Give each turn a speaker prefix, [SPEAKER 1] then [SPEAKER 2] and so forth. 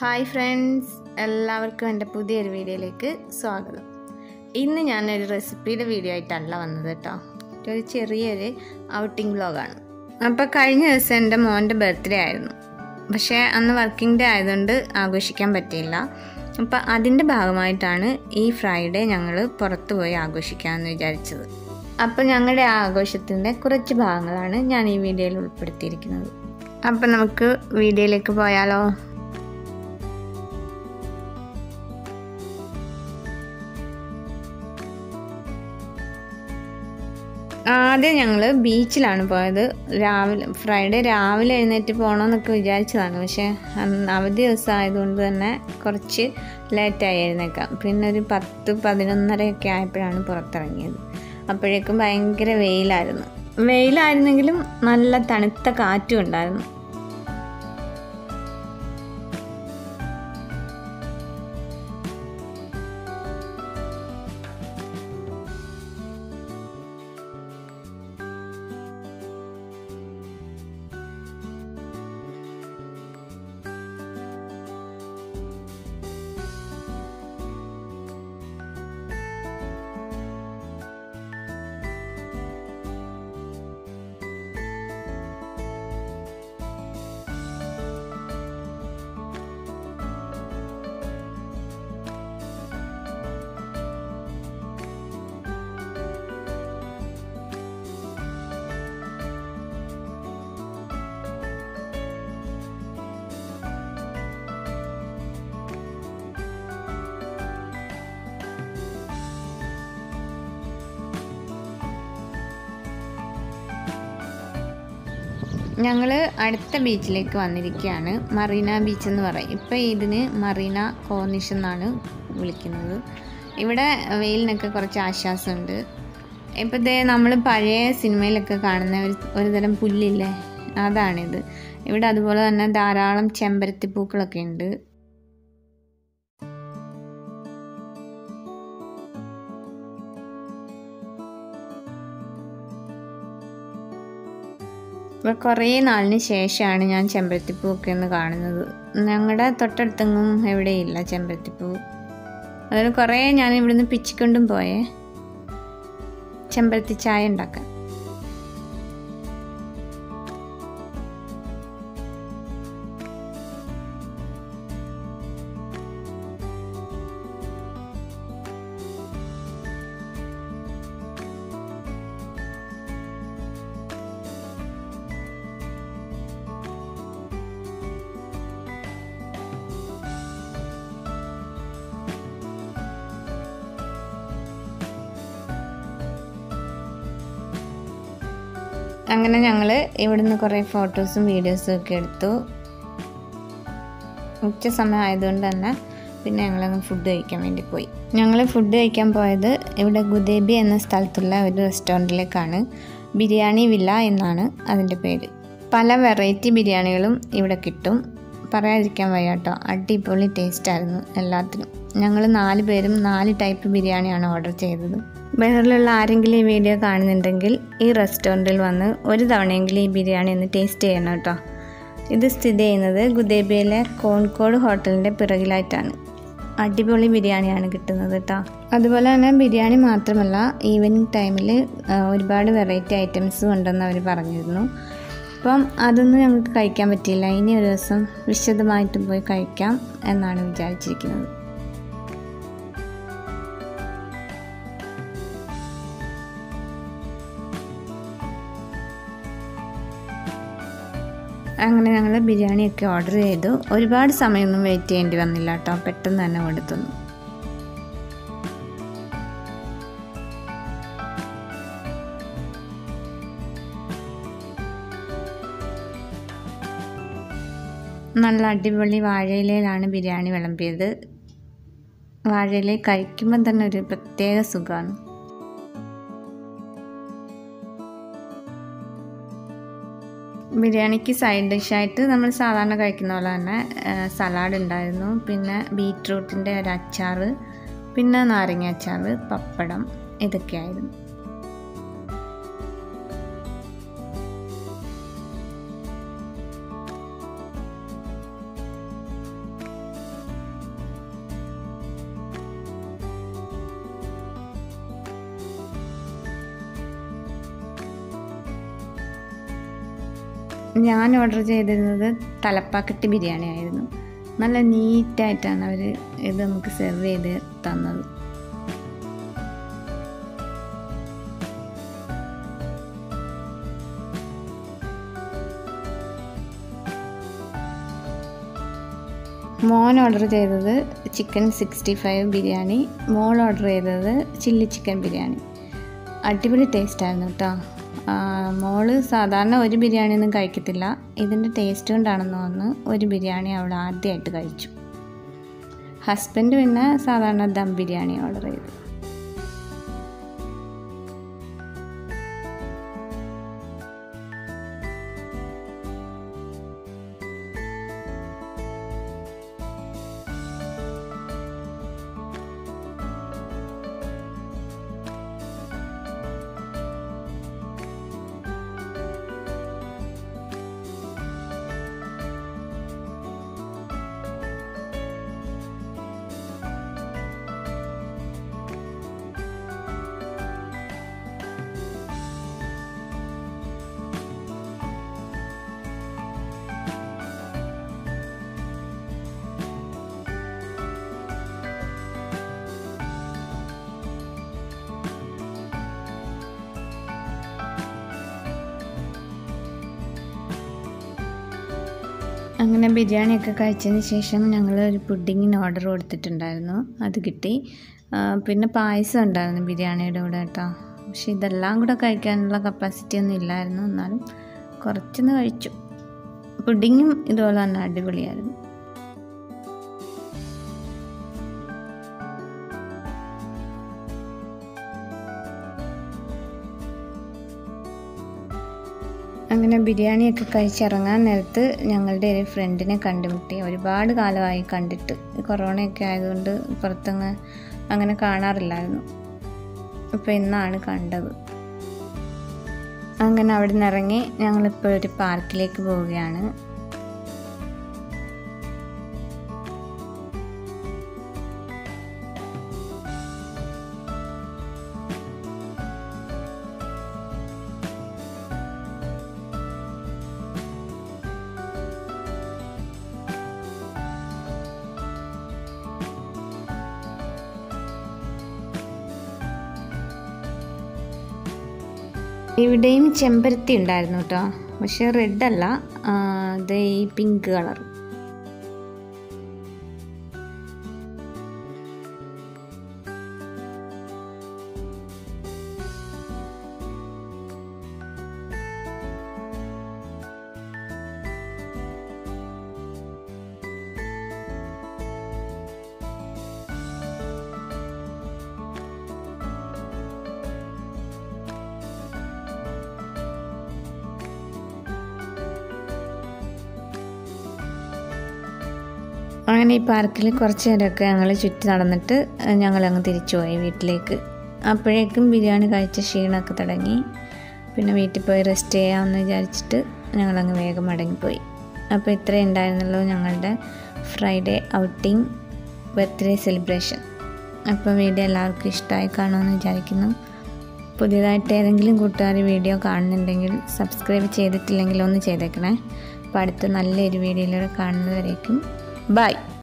[SPEAKER 1] hi friends എല്ലാവർക്കും എൻ്റെ പുതിയൊരു വീഡിയോയിലേക്ക് സ്വാഗതം ഇന്ന് ഞാനൊരു റെസിപ്പിയുടെ വീഡിയോ ആയിട്ടല്ല വന്നത് കേട്ടോ ഒരു ചെറിയൊരു ഔട്ടിംഗ് വ്ലോഗാണ് അപ്പോൾ കഴിഞ്ഞ ദിവസം എൻ്റെ മോൻ്റെ ബർത്ത്ഡേ ആയിരുന്നു പക്ഷേ അന്ന് വർക്കിംഗ് ഡേ ആയതുകൊണ്ട് ആഘോഷിക്കാൻ പറ്റിയില്ല അപ്പോൾ അതിൻ്റെ ഭാഗമായിട്ടാണ് ഈ ഫ്രൈഡേ ഞങ്ങൾ പുറത്തു പോയി ആഘോഷിക്കാമെന്ന് വിചാരിച്ചത് അപ്പോൾ ഞങ്ങളുടെ ആ ആഘോഷത്തിൻ്റെ കുറച്ച് ഭാഗങ്ങളാണ് ഞാൻ ഈ വീഡിയോയിൽ ഉൾപ്പെടുത്തിയിരിക്കുന്നത് അപ്പോൾ നമുക്ക് വീഡിയോയിലേക്ക് പോയാലോ ആദ്യം ഞങ്ങൾ ബീച്ചിലാണ് പോയത് രാവിലെ ഫ്രൈഡേ രാവിലെ എഴുന്നേറ്റ് പോകണമെന്നൊക്കെ വിചാരിച്ചതാണ് പക്ഷേ അന്ന് അവധി ദിവസം ആയതുകൊണ്ട് തന്നെ കുറച്ച് ലേറ്റായി എഴുന്നേക്കാം പിന്നെ ഒരു പത്ത് പതിനൊന്നരയൊക്കെ ആയപ്പോഴാണ് പുറത്തിറങ്ങിയത് അപ്പോഴേക്കും ഭയങ്കര വെയിലായിരുന്നു വെയിലായിരുന്നെങ്കിലും നല്ല തണുത്ത കാറ്റും ഉണ്ടായിരുന്നു ഞങ്ങൾ അടുത്ത ബീച്ചിലേക്ക് വന്നിരിക്കുകയാണ് മറീന ബീച്ച് എന്ന് പറയും ഇപ്പോൾ ഇതിന് മറീന കോർണിഷ് എന്നാണ് വിളിക്കുന്നത് ഇവിടെ വെയിലിനൊക്കെ കുറച്ച് ആശ്വാസമുണ്ട് ഇപ്പോൾ ഇതേ നമ്മൾ പഴയ സിനിമയിലൊക്കെ കാണുന്ന ഒരു ഒരു തരം പുല്ലില്ലേ അതാണിത് ഇവിടെ അതുപോലെ തന്നെ ധാരാളം ചെമ്പരത്തിപ്പൂക്കളൊക്കെ ഉണ്ട് ഇപ്പോൾ കുറേ നാളിന് ശേഷമാണ് ഞാൻ ചെമ്പരത്തിപ്പൂ ഒക്കെ ഒന്ന് കാണുന്നത് ഞങ്ങളുടെ തൊട്ടടുത്തെങ്ങും എവിടെയില്ല ചെമ്പരത്തിപ്പൂ അതിന് കുറേ ഞാൻ ഇവിടുന്ന് പിച്ചിക്കൊണ്ടും പോയേ ചെമ്പരത്തി ചായ ഉണ്ടാക്കാൻ അങ്ങനെ ഞങ്ങൾ ഇവിടുന്ന് കുറേ ഫോട്ടോസും വീഡിയോസും ഒക്കെ എടുത്തു ഉച്ച സമയം ആയതുകൊണ്ട് തന്നെ പിന്നെ ഞങ്ങളങ്ങ് ഫുഡ് കഴിക്കാൻ വേണ്ടി പോയി ഞങ്ങൾ ഫുഡ് കഴിക്കാൻ പോയത് ഇവിടെ ഗുദേബി എന്ന സ്ഥലത്തുള്ള ഒരു റെസ്റ്റോറൻറ്റിലേക്കാണ് ബിരിയാണി വില്ല എന്നാണ് അതിൻ്റെ പേര് പല വെറൈറ്റി ബിരിയാണികളും ഇവിടെ കിട്ടും പറയാതിരിക്കാൻ വയ്യ കേട്ടോ അടിപൊളി ടേസ്റ്റായിരുന്നു എല്ലാത്തിനും ഞങ്ങൾ നാല് പേരും നാല് ടൈപ്പ് ബിരിയാണിയാണ് ഓർഡർ ചെയ്തത് ബഹറിലുള്ള ആരെങ്കിലും ഈ വീഡിയോ കാണുന്നുണ്ടെങ്കിൽ ഈ റെസ്റ്റോറൻറ്റിൽ വന്ന് ഒരു തവണയെങ്കിലും ഈ ബിരിയാണി ഒന്ന് ടേസ്റ്റ് ചെയ്യണം കേട്ടോ ഇത് സ്ഥിതി ചെയ്യുന്നത് ഗുദേബിയിലെ കോൺകോട് ഹോട്ടലിൻ്റെ പിറകിലായിട്ടാണ് അടിപൊളി ബിരിയാണിയാണ് കിട്ടുന്നത് കേട്ടോ അതുപോലെ തന്നെ ബിരിയാണി മാത്രമല്ല ഈവനിങ് ടൈമിൽ ഒരുപാട് വെറൈറ്റി ഐറ്റംസും ഉണ്ടെന്ന് അവർ പറഞ്ഞിരുന്നു അപ്പം അതൊന്നും ഞങ്ങൾക്ക് കഴിക്കാൻ പറ്റിയില്ല ഇനി ഒരു ദിവസം വിശദമായിട്ടും പോയി കഴിക്കാം എന്നാണ് വിചാരിച്ചിരിക്കുന്നത് അങ്ങനെ ഞങ്ങൾ ബിരിയാണിയൊക്കെ ഓർഡർ ചെയ്തു ഒരുപാട് സമയമൊന്നും വെയിറ്റ് ചെയ്യേണ്ടി വന്നില്ല കേട്ടോ പെട്ടെന്ന് തന്നെ കൊടുത്തുന്നു നല്ല അടിപൊളി വാഴയിലയിലാണ് ബിരിയാണി വിളമ്പിയത് വാഴയില കഴിക്കുമ്പോൾ തന്നെ ഒരു പ്രത്യേക സുഖമാണ് ബിരിയാണിക്ക് സൈഡ് ഡിഷായിട്ട് നമ്മൾ സാധാരണ കഴിക്കുന്ന പോലെ തന്നെ സലാഡ് ഉണ്ടായിരുന്നു പിന്നെ ബീറ്റ്റൂട്ടിൻ്റെ ഒരു അച്ചാർ പിന്നെ നാരങ്ങ അച്ചാർ പപ്പടം ഇതൊക്കെയായിരുന്നു ഞാൻ ഓർഡർ ചെയ്തിരുന്നത് തലപ്പാക്കട്ടി ബിരിയാണി ആയിരുന്നു നല്ല നീറ്റായിട്ടാണ് അവർ ഇത് നമുക്ക് സെർവ് ചെയ്ത് തന്നത് മോൻ ഓർഡർ ചെയ്തത് ചിക്കൻ സിക്സ്റ്റി ഫൈവ് ബിരിയാണി മോൾ ഓർഡർ ചെയ്തത് ചില്ലി ചിക്കൻ ബിരിയാണി അടിപൊളി ടേസ്റ്റ് ആയിരുന്നു കേട്ടോ മോള് സാധാരണ ഒരു ബിരിയാണി ഒന്നും കഴിക്കത്തില്ല ഇതിൻ്റെ ടേസ്റ്റ് കൊണ്ടാണെന്ന് തോന്നുന്നു ഒരു ബിരിയാണി അവൾ ആദ്യമായിട്ട് കഴിച്ചു ഹസ്ബൻഡ് പിന്നെ സാധാരണ ദം ബിരിയാണി ഓർഡർ ചെയ്തു അങ്ങനെ ബിരിയാണിയൊക്കെ കഴിച്ചതിന് ശേഷം ഞങ്ങൾ ഒരു പുഡിങ്ങിന് ഓർഡർ കൊടുത്തിട്ടുണ്ടായിരുന്നു അത് കിട്ടി ആ, പിന്നെ പായസം ഉണ്ടായിരുന്നു ബിരിയാണിയുടെ കൂടെ കേട്ടോ പക്ഷെ ഇതെല്ലാം കൂടെ കഴിക്കാനുള്ള കപ്പാസിറ്റി ഒന്നും ഇല്ലായിരുന്നു എന്നാലും കുറച്ചൊന്ന് കഴിച്ചു പുഡിങ്ങും ഇതുപോലെ തന്നെ അടിപൊളിയായിരുന്നു അങ്ങനെ ബിരിയാണിയൊക്കെ കഴിച്ചിറങ്ങാൻ നേരത്ത് ഞങ്ങളുടെ ഒരു ഫ്രണ്ടിനെ കണ്ടുമുട്ടി ഒരുപാട് കാലമായി കണ്ടിട്ട് ഈ കൊറോണയൊക്കെ ആയതുകൊണ്ട് പുറത്തങ്ങ് അങ്ങനെ കാണാറില്ലായിരുന്നു അപ്പോൾ ഇന്നാണ് കണ്ടത് അങ്ങനെ അവിടെ നിന്ന് ഇറങ്ങി ഞങ്ങളിപ്പോൾ ഒരു പാർക്കിലേക്ക് പോവുകയാണ് ഇവിടെയും ചെമ്പരത്തി ഉണ്ടായിരുന്നു കേട്ടോ പക്ഷെ റെഡ് അല്ല ആ, ഇത് ഈ പിങ്ക് കളർ അങ്ങനെ ഈ പാർക്കിൽ കുറച്ച് നേരമൊക്കെ ഞങ്ങൾ ചുറ്റി നടന്നിട്ട് ഞങ്ങൾ അങ്ങ് തിരിച്ചു പോയി വീട്ടിലേക്ക് അപ്പോഴേക്കും ബിരിയാണി കഴിച്ച ക്ഷീണമൊക്കെ തുടങ്ങി പിന്നെ വീട്ടിൽ പോയി റെസ്റ്റ് ചെയ്യാമെന്ന് വിചാരിച്ചിട്ട് ഞങ്ങളങ്ങ് വേഗം മടങ്ങിപ്പോയി അപ്പോൾ ഇത്രയും ഉണ്ടായിരുന്നുള്ളൂ ഞങ്ങളുടെ ഫ്രൈഡേ ഔട്ടിംഗ് ബർത്ത്ഡേ സെലിബ്രേഷൻ അപ്പോൾ വീഡിയോ എല്ലാവർക്കും ഇഷ്ടമായി കാണുമെന്ന് വിചാരിക്കുന്നു പുതിയതായിട്ട് ഏതെങ്കിലും കൂട്ടുകാർ വീഡിയോ കാണുന്നുണ്ടെങ്കിൽ സബ്സ്ക്രൈബ് ചെയ്തിട്ടില്ലെങ്കിൽ ഒന്ന് ചെയ്തേക്കണേ അപ്പോൾ അടുത്ത നല്ലൊരു വീഡിയോയിലൂടെ കാണുന്നവരേക്കും ബൈ